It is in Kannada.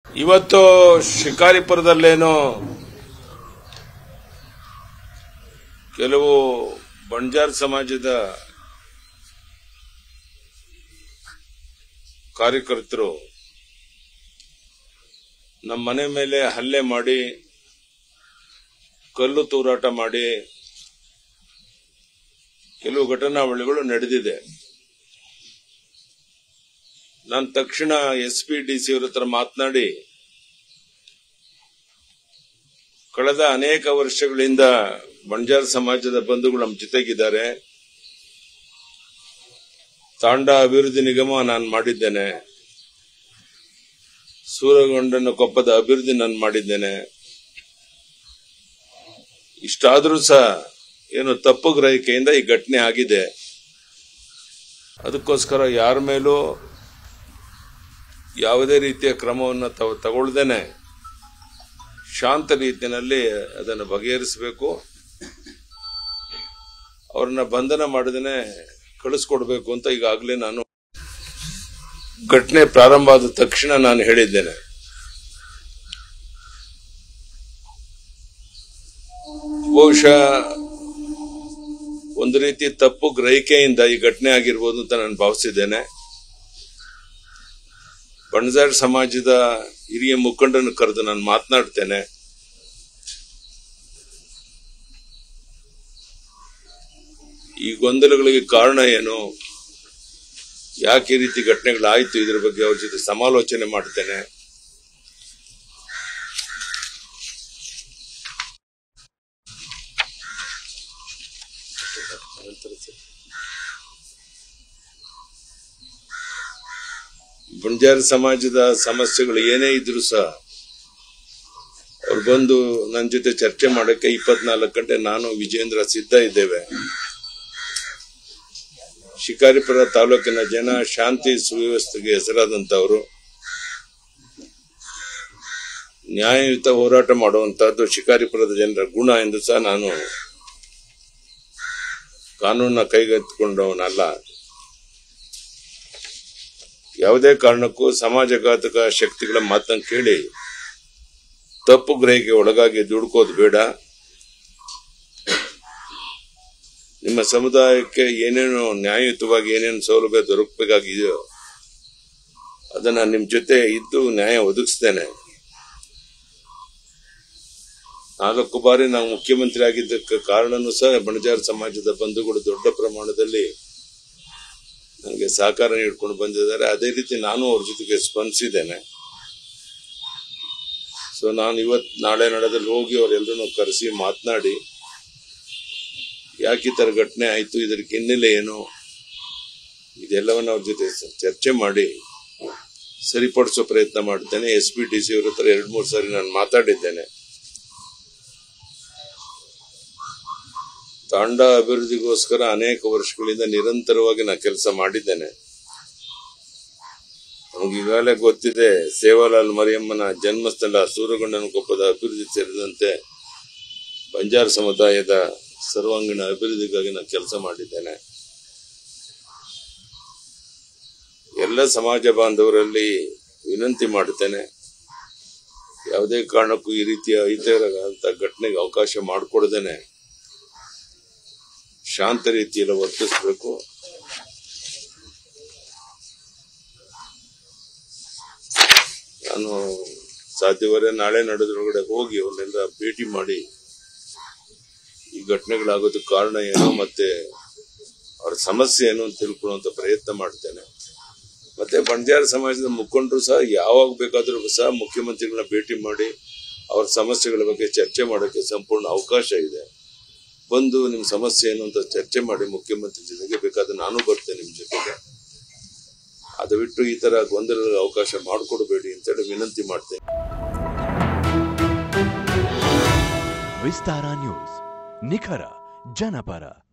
ಇವತ್ತು ಶಿಕಾರಿಪುರದಲ್ಲೇನೋ ಕೆಲವು ಬಂಜಾರ್ ಸಮಾಜದ ಕಾರ್ಯಕರ್ತರು ನಮ್ಮ ಮನೆ ಮೇಲೆ ಹಲ್ಲೆ ಮಾಡಿ ಕಲ್ಲು ತೂರಾಟ ಮಾಡಿ ಕೆಲವು ಘಟನಾವಳಿಗಳು ನಡೆದಿದೆ ನಾನು ತಕ್ಷಣ ಎಸ್ ಪಿ ಡಿ ಸಿ ಅವ್ರ ಹತ್ರ ಮಾತನಾಡಿ ಕಳೆದ ಅನೇಕ ವರ್ಷಗಳಿಂದ ಬಂಜಾರ ಸಮಾಜದ ಬಂಧುಗಳು ನಮ್ಮ ಜೊತೆಗಿದ್ದಾರೆ ತಾಂಡ ಅಭಿವೃದ್ಧಿ ನಿಗಮ ನಾನು ಮಾಡಿದ್ದೇನೆ ಸೂರಗೊಂಡನ ಕೊಪ್ಪದ ಅಭಿವೃದ್ಧಿ ನಾನು ಮಾಡಿದ್ದೇನೆ ಇಷ್ಟಾದರೂ ಸಹ ಏನು ತಪ್ಪು ಗ್ರಹಿಕೆಯಿಂದ ಈ ಘಟನೆ ಆಗಿದೆ ಅದಕ್ಕೋಸ್ಕರ ಯಾರ ಮೇಲೂ ಯಾವುದೇ ರೀತಿಯ ಕ್ರಮವನ್ನು ತಾವು ತಗೊಳ್ದೇನೆ ಶಾಂತ ರೀತಿಯಲ್ಲಿ ಅದನ್ನು ಬಗೆಹರಿಸಬೇಕು ಅವ್ರನ್ನ ಬಂಧನ ಮಾಡದೇನೆ ಕಳಿಸ್ಕೊಡ್ಬೇಕು ಅಂತ ಈಗಾಗಲೇ ನಾನು ಘಟನೆ ಪ್ರಾರಂಭ ಆದ ತಕ್ಷಣ ನಾನು ಹೇಳಿದ್ದೇನೆ ಬಹುಶಃ ಒಂದು ರೀತಿ ತಪ್ಪು ಗ್ರಹಿಕೆಯಿಂದ ಈ ಘಟನೆ ಆಗಿರ್ಬೋದು ಅಂತ ನಾನು ಭಾವಿಸಿದ್ದೇನೆ ಬಣಜಾರ್ ಸಮಾಜದ ಹಿರಿಯ ಮುಖಂಡನ ಕರೆದು ನಾನು ಮಾತನಾಡ್ತೇನೆ ಈ ಗೊಂದಲಗಳಿಗೆ ಕಾರಣ ಏನು ಯಾಕೆ ಈ ರೀತಿ ಘಟನೆಗಳಾಯ್ತು ಇದ್ರ ಬಗ್ಗೆ ಅವ್ರ ಜೊತೆ ಸಮಾಲೋಚನೆ ಮಾಡ್ತೇನೆ ಬಂಜಾರ ಸಮಾಜದ ಸಮಸ್ಯೆಗಳು ಏನೇ ಇದ್ರು ಸಹ ಅವ್ರು ಬಂದು ನನ್ನ ಜೊತೆ ಚರ್ಚೆ ಮಾಡಕ್ಕೆ ಇಪ್ಪತ್ನಾಲ್ಕು ಗಂಟೆ ನಾನು ವಿಜೇಂದ್ರ ಸಿದ್ಧ ಇದ್ದೇವೆ ಶಿಕಾರಿಪುರ ತಾಲೂಕಿನ ಜನ ಶಾಂತಿ ಸುವ್ಯವಸ್ಥೆಗೆ ಹೆಸರಾದಂತವರು ನ್ಯಾಯಯುತ ಹೋರಾಟ ಮಾಡುವಂತಹದ್ದು ಶಿಕಾರಿಪುರದ ಜನರ ಗುಣ ಎಂದು ಸಹ ನಾನು ಕಾನೂನನ್ನ ಕೈಗೆತ್ತಿಕೊಂಡವನಲ್ಲ ಯಾವುದೇ ಕಾರಣಕ್ಕೂ ಸಮಾಜಘಾತಕ ಶಕ್ತಿಗಳ ಮಾತನ್ನು ಕೇಳಿ ತಪ್ಪು ಗ್ರಹಿಕೆ ಒಳಗಾಗಿ ದುಡುಕೋದು ಬೇಡ ನಿಮ್ಮ ಸಮುದಾಯಕ್ಕೆ ಏನೇನು ನ್ಯಾಯಯುತವಾಗಿ ಏನೇನು ಸೌಲಭ್ಯ ದೊರಕಬೇಕಾಗಿದೆಯೋ ಅದನ್ನ ನಿಮ್ ಜೊತೆ ಇದ್ದು ನ್ಯಾಯ ಒದಗಿಸ್ತೇನೆ ನಾಲ್ಕು ಬಾರಿ ನಾವು ಮುಖ್ಯಮಂತ್ರಿ ಆಗಿದ್ದಕ್ಕೆ ಕಾರಣನೂ ಸಹ ಬಣಜಾರ ಸಮಾಜದ ಬಂಧುಗಳು ದೊಡ್ಡ ಪ್ರಮಾಣದಲ್ಲಿ ನನಗೆ ಸಹಕಾರ ನೀಡ್ಕೊಂಡು ಬಂದಿದ್ದಾರೆ ಅದೇ ರೀತಿ ನಾನು ಅವ್ರ ಜೊತೆಗೆ ಸ್ಪಂದಿಸಿದ್ದೇನೆ ಸೊ ನಾನು ಇವತ್ ನಾಳೆ ನಡೆದಲ್ಲಿ ಹೋಗಿ ಅವರೆಲ್ಲರನ್ನು ಕರೆಸಿ ಮಾತನಾಡಿ ಯಾಕೆ ಈ ತರ ಘಟನೆ ಆಯ್ತು ಇದಕ್ಕೆ ಹಿನ್ನೆಲೆ ಏನು ಇದೆಲ್ಲವನ್ನ ಅವ್ರ ಜೊತೆ ಸ- ಚರ್ಚೆ ಮಾಡಿ ಸರಿಪಡಿಸೋ ಪ್ರಯತ್ನ ಮಾಡ್ತೇನೆ ಎಸ್ ಪಿ ಡಿ ಸಿ ಅವ್ರ ಹತ್ರ ಎರಡ್ ಮೂರು ಸಾರಿ ನಾನು ಮಾತಾಡಿದ್ದೇನೆ ತಾಂಡ ಅಭಿವೃದ್ಧಿಗೋಸ್ಕರ ಅನೇಕ ವರ್ಷಗಳಿಂದ ನಿರಂತರವಾಗಿ ನಾ ಕೆಲಸ ಮಾಡಿದ್ದೇನೆ ನಮ್ಗೆ ಈಗಾಗಲೇ ಗೊತ್ತಿದೆ ಸೇವಾಲಾಲ್ ಮರಿಯಮ್ಮನ ಜನ್ಮಸ್ಥಳ ಸೂರಗೊಂಡನ ಕೊಪ್ಪದ ಅಭಿವೃದ್ಧಿ ಸೇರಿದಂತೆ ಬಂಜಾರ ಸಮುದಾಯದ ಸರ್ವಾಂಗೀಣ ಅಭಿವೃದ್ಧಿಗಾಗಿ ನಾನು ಕೆಲಸ ಮಾಡಿದ್ದೇನೆ ಎಲ್ಲ ಸಮಾಜ ಬಾಂಧವರಲ್ಲಿ ವಿನಂತಿ ಮಾಡುತ್ತೇನೆ ಯಾವುದೇ ಕಾರಣಕ್ಕೂ ಈ ರೀತಿಯ ಅಹಿತಕರವಾದಂತ ಘಟನೆಗೆ ಅವಕಾಶ ಮಾಡಿಕೊಡದೇನೆ ಶಾಂತ ರೀತಿಯಲ್ಲಿ ವರ್ತಿಸಬೇಕು ನಾನು ಸಾಧ್ಯವರೆ ನಾಳೆ ನಡೆದ್ರೊಳಗಡೆ ಹೋಗಿ ಅವ್ರನ್ನೆಲ್ಲ ಭೇಟಿ ಮಾಡಿ ಈ ಘಟನೆಗಳಾಗೋದಕ್ಕೆ ಕಾರಣ ಏನು ಮತ್ತೆ ಅವ್ರ ಸಮಸ್ಯೆ ಏನು ಅಂತ ತಿಳ್ಕೊಳ್ಳುವಂತ ಪ್ರಯತ್ನ ಮಾಡ್ತೇನೆ ಮತ್ತೆ ಬಂಜಾರ ಸಮಾಜದ ಮುಖಂಡರು ಸಹ ಯಾವಾಗ ಬೇಕಾದ್ರೂ ಸಹ ಮುಖ್ಯಮಂತ್ರಿಗಳನ್ನ ಭೇಟಿ ಮಾಡಿ ಅವ್ರ ಸಮಸ್ಯೆಗಳ ಬಗ್ಗೆ ಚರ್ಚೆ ಮಾಡೋಕೆ ಸಂಪೂರ್ಣ ಅವಕಾಶ ಇದೆ ಬಂದು ನಿಮ್ ಸಮಸ್ಯೆ ಏನು ಅಂತ ಚರ್ಚೆ ಮಾಡಿ ಮುಖ್ಯಮಂತ್ರಿ ಜೊತೆಗೆ ಬೇಕಾದ್ರೆ ನಾನು ಬರ್ತೇನೆ ನಿಮ್ ಜೊತೆಗೆ ಅದು ಬಿಟ್ಟು ಈ ತರ ಗೊಂದಲಗಳಿಗೆ ಅವಕಾಶ ಮಾಡಿಕೊಡ್ಬೇಡಿ ಅಂತೇಳಿ ವಿನಂತಿ ಮಾಡ್ತೇನೆ ವಿಸ್ತಾರ ನ್ಯೂಸ್ ನಿಖರ ಜನಪರ